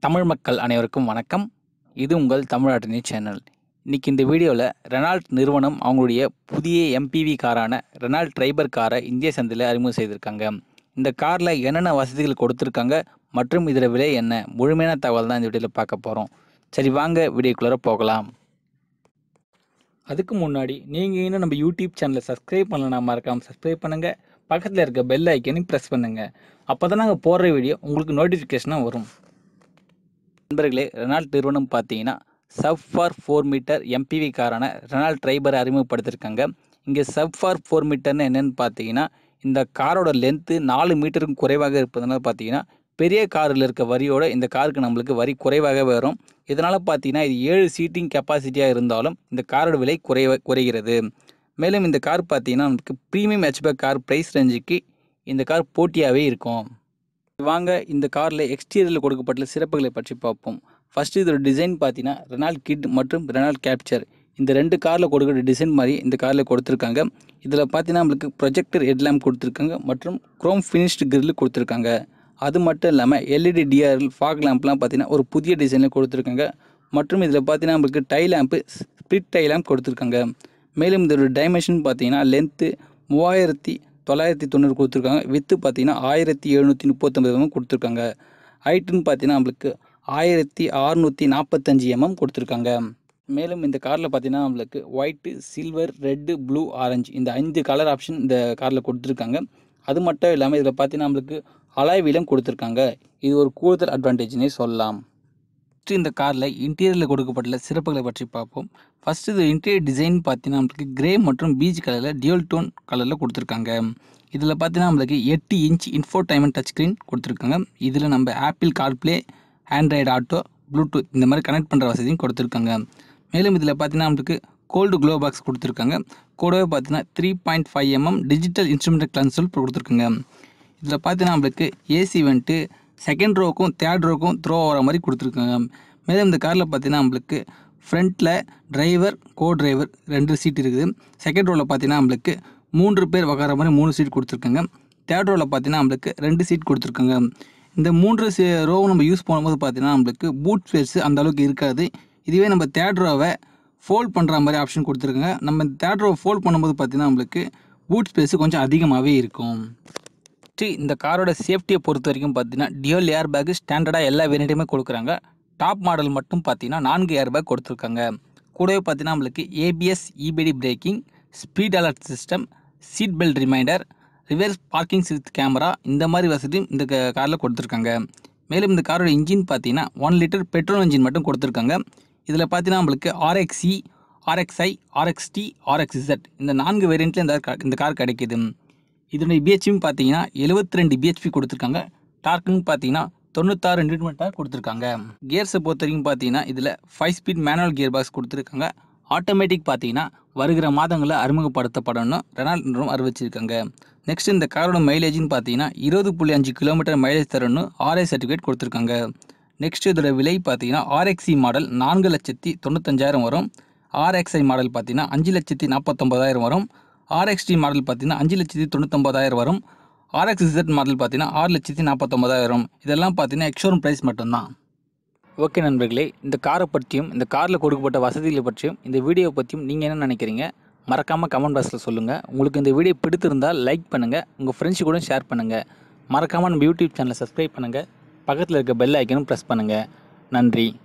தமிழ் மக்கள் அனைவருக்கும் வணக்கம் இது உங்கள் தமிழ்நாட்டினி சேனல் இன்னைக்கு இந்த வீடியோவில் ரெனால்ட் நிறுவனம் அவங்களுடைய புதிய எம்பிவி காரான ரெனால்ட் ட்ரைபர் காரை இந்திய சந்தையில் அறிமுகம் செய்திருக்காங்க இந்த காரில் என்னென்ன வசதிகள் கொடுத்துருக்காங்க மற்றும் இதில் விலை என்ன முழுமையான தகவல் தான் இந்த வீடியோவில் பார்க்க போகிறோம் சரி வாங்க வீடியோக்குள்ளே போகலாம் அதுக்கு முன்னாடி நீங்கள் இன்னும் நம்ம யூடியூப் சேனலை சப்ஸ்கிரைப் பண்ணலனா மறக்காமல் சப்ஸ்கிரைப் பண்ணுங்கள் பக்கத்தில் இருக்க பெல் ஐக்கனையும் ப்ரெஸ் பண்ணுங்கள் அப்போ தான் நாங்கள் போடுற வீடியோ உங்களுக்கு நோட்டிஃபிகேஷனாக வரும் நண்பர்களே ரெனால்ட் நிறுவனம் பார்த்தீங்கன்னா sub for four meter MPV காரான ரெனால்ட் ட்ரைபரை அறிமுகப்படுத்தியிருக்காங்க இங்கே சப் ஃபார் ஃபோர் மீட்டர்னு என்னென்னு பார்த்தீங்கன்னா இந்த காரோட லென்த்து நாலு மீட்டருக்கும் குறைவாக இருப்பதனால பார்த்தீங்கன்னா பெரிய காரில் இருக்க வரியோட இந்த காருக்கு நம்மளுக்கு வரி குறைவாக வரும் இதனால் பார்த்தீங்கன்னா இது ஏழு சீட்டிங் கெப்பாசிட்டியாக இருந்தாலும் இந்த காரோட விலை குறைவ குறைகிறது மேலும் இந்த கார் பார்த்தீங்கன்னா நமக்கு ப்ரீமியம் ஹெச்பேக் கார் ப்ரைஸ் ரேஞ்சுக்கு இந்த கார் போட்டியாகவே இருக்கும் வாங்க இந்த காரில் எக்ஸ்டீரியரில் கொடுக்கப்பட்ட சிறப்புகளை பற்றி பார்ப்போம் ஃபஸ்ட்டு இதோட டிசைன் பார்த்தீங்கன்னா ரெனால்ட் கிட் மற்றும் ரெனால்ட் கேப்சர் இந்த ரெண்டு காரில் கொடுக்குற டிசைன் மாதிரி இந்த காரில் கொடுத்துருக்காங்க இதில் பார்த்தீங்கன்னா நம்மளுக்கு ப்ரொஜெக்டர் ஹெட்லாம்ப் கொடுத்துருக்காங்க மற்றும் குரோம் ஃபினிஷ்டு கிரில் கொடுத்துருக்காங்க அது மட்டும் இல்லாமல் எல்இடி டிஆர்எல் ஃபாக் லேம்ப்லாம் பார்த்தீங்கன்னா ஒரு புதிய டிசைனில் கொடுத்துருக்காங்க மற்றும் இதில் பார்த்தீங்கன்னா நம்மளுக்கு டை லேம்ப்பு ஸ்ப்ளிட் டை லேம்ப் கொடுத்துருக்காங்க மேலும் இதோட டைமென்ஷன் பார்த்தீங்கன்னா லென்த்து மூவாயிரத்தி தொள்ளாயிரத்தி தொண்ணூறு கொடுத்துருக்காங்க வித்து பார்த்தீங்கன்னா ஆயிரத்தி எழுநூற்றி முப்பத்தொம்பது எம்எம் கொடுத்துருக்காங்க ஹைட்டுன்னு பார்த்தீங்கன்னா நம்மளுக்கு ஆயிரத்தி அறுநூற்றி நாற்பத்தஞ்சு எம்எம் கொடுத்துருக்காங்க மேலும் இந்த காரில் பார்த்தீங்கன்னா நம்மளுக்கு white silver red blue orange இந்த ஐந்து கலர் ஆப்ஷன் இந்த காரில் கொடுத்துருக்காங்க அது மட்டும் இல்லாமல் இதில் பார்த்தீங்கன்னா நம்மளுக்கு அலாய் வீலும் கொடுத்துருக்காங்க இது ஒரு கூடுதல் அட்வான்டேஜ்னே சொல்லலாம் ஃபஸ்ட்டு இந்த காரில் இன்டீரியரில் கொடுக்கப்பட்டுள்ள சிறப்புகளை பற்றி பார்ப்போம் ஃபஸ்ட்டு இது இன்டீரியர் டிசைன் பார்த்தீங்கன்னா நம்மளுக்கு கிரே மற்றும் பீச் கலரில் டியூல் டோன் கலரில் கொடுத்துருக்காங்க இதில் பார்த்தீங்கன்னா நம்மளுக்கு எட்டு இன்ச் இன்ஃபோடைன்மெண்ட் டச் ஸ்க்ரீன் கொடுத்துருக்காங்க இதில் நம்ம Apple CarPlay Android Auto Bluetooth இந்த மாதிரி கனெக்ட் பண்ணுற வசதியும் கொடுத்துருக்காங்க மேலும் இதில் பார்த்தீங்கன்னா நம்மளுக்கு கோல்டு க்ளோ பாக்ஸ் கொடுத்துருக்காங்க கூடவே பார்த்தீங்கன்னா three point five mm digital instrument console கொடுத்துருக்காங்க இதில் பார்த்தீங்கன்னா நம்மளுக்கு ஏசி வந்துட்டு செகண்ட் ரோக்கும் தேர்ட் ரோக்கும் த்ரோ ஆகிற மாதிரி கொடுத்துருக்காங்க மேலும் இந்த காரில் பார்த்தீங்கன்னா நம்மளுக்கு ஃப்ரண்ட்டில் டிரைவர் கோ டிரைவர் ரெண்டு சீட் இருக்குது செகண்ட் ரோவில் பார்த்தீங்கன்னா நம்மளுக்கு மூன்று பேர் உட்கார மாதிரி மூணு சீட் கொடுத்துருக்காங்க தேர்ட் ரோவில் பார்த்தீங்கன்னா நம்மளுக்கு ரெண்டு சீட் கொடுத்துருக்காங்க இந்த மூன்று சி ரோவும் நம்ம யூஸ் பண்ணும்போது பார்த்தீங்கன்னா நம்மளுக்கு பூட் ஸ்பேஸ் அந்த அளவுக்கு இருக்காது இதுவே நம்ம தேர்ட் ரோவை ஃபோல்ட் பண்ணுற மாதிரி ஆப்ஷன் கொடுத்துருக்காங்க நம்ம தேர்ட் ரோவை ஃபோல்ட் பண்ணும்போது பார்த்தீங்கன்னா நம்மளுக்கு பூட் ஸ்பேஸ் கொஞ்சம் அதிகமாகவே இருக்கும் நெக்ஸ்ட்டு இந்த காரோட சேஃப்டியை பொறுத்த வரைக்கும் பார்த்தீங்கன்னா டியோல் ஏர் பேக் ஸ்டாண்டர்டாக எல்லா வேரியண்ட்டுமே கொடுக்குறாங்க டாப் மாடல் மட்டும் பார்த்தீங்கன்னா நான்கு ஏர் பேக் கொடுத்துருக்காங்க கூடவே பார்த்தீங்கன்னா நம்மளுக்கு ABS EBD braking speed alert system seat belt reminder reverse parking with camera இந்த மாதிரி வசதியும் இந்த காரில் கொடுத்துருக்காங்க மேலும் இந்த காரோட இன்ஜின் பார்த்தீங்கன்னா ஒன் லிட்டர் பெட்ரோல் இன்ஜின் மட்டும் கொடுத்துருக்காங்க இதில் பார்த்தீங்கன்னா நம்மளுக்கு ஆர்எக்ஸி ஆர்எக்ஸ்ஐ ஆர்எக்ஸ்டி ஆர்எக்ஸ்இசட் இந்த நான்கு வேரியண்ட்டில் இந்த கா- இந்த கார் கிடைக்கிது இதனுடைய பிஹெச்பியும் பார்த்தீங்கன்னா எழுபத்தி ரெண்டு பிஹெச்பி கொடுத்துருக்காங்க டார்க்குன்னு பார்த்தீங்கன்னா தொண்ணூத்தாறு நியூட்டன் கொடுத்துருக்காங்க கியர்ஸை பொறுத்த வரைக்கும் பார்த்தீங்கன்னா இதில் five speed manual gear box கொடுத்துருக்காங்க ஆட்டோமேட்டிக் பார்த்தீங்கன்னா வருகிற மாதங்களில் அறிமுகப்படுத்தப்படணும் ரெனால்ட் நிறுவனம் அறிவிச்சிருக்காங்க நெக்ஸ்ட் இந்த காரோட மைலேஜ்னு பார்த்தீங்கன்னா இருபது புள்ளி அஞ்சு கிலோமீட்டர் மைலேஜ் தரணும் ஆர்ஐ சர்டிஃபிகேட் கொடுத்துருக்காங்க நெக்ஸ்ட் இதோட விலை பார்த்தீங்கன்னா ஆர்எக்ஸி மாடல் நான்கு லட்சத்தி தொண்ணூத்தஞ்சாயிரம் வரும் ஆர்எக்ஸ்ஐ மாடல் பார்த்தீங்கன்னா அஞ்சு லட்சத்தி நாற்பத்தொம்பதாயிரம் வரும் ஆர்எக்ஸ்டி மாடல் பார்த்தீங்கன்னா அஞ்சு லட்சத்தி தொண்ணூத்தொம்பதாயிரம் வரும் ஆர்எக்ஸ் இசட் மாடல் பார்த்தீங்கன்னா ஆறு லட்சத்தி நாற்பத்தொம்பதாயிரம் இதெல்லாம் பார்த்தீங்கன்னா எக்ஷோரூம் ப்ரைஸ் மட்டும்தான் ஓகே நண்பர்களே இந்த காரை பற்றியும் இந்த காரில் கொடுக்கப்பட்ட வசதிகளை பற்றியும் இந்த வீடியோ பற்றியும் நீங்கள் என்ன நினைக்கிறீங்க மறக்காமல் கமெண்ட் பாக்ஸில் சொல்லுங்கள் உங்களுக்கு இந்த வீடியோ பிடித்திருந்தால் லைக் பண்ணுங்கள் உங்கள் ஃப்ரெண்ட்ஸ் கூட ஷேர் பண்ணுங்கள் மறக்காமல் நம்ம யூடியூப் சேனலை சப்ஸ்கிரைப் பண்ணுங்கள் பக்கத்தில் இருக்க பெல் ஐக்கனும் ப்ரெஸ் பண்ணுங்கள் நன்றி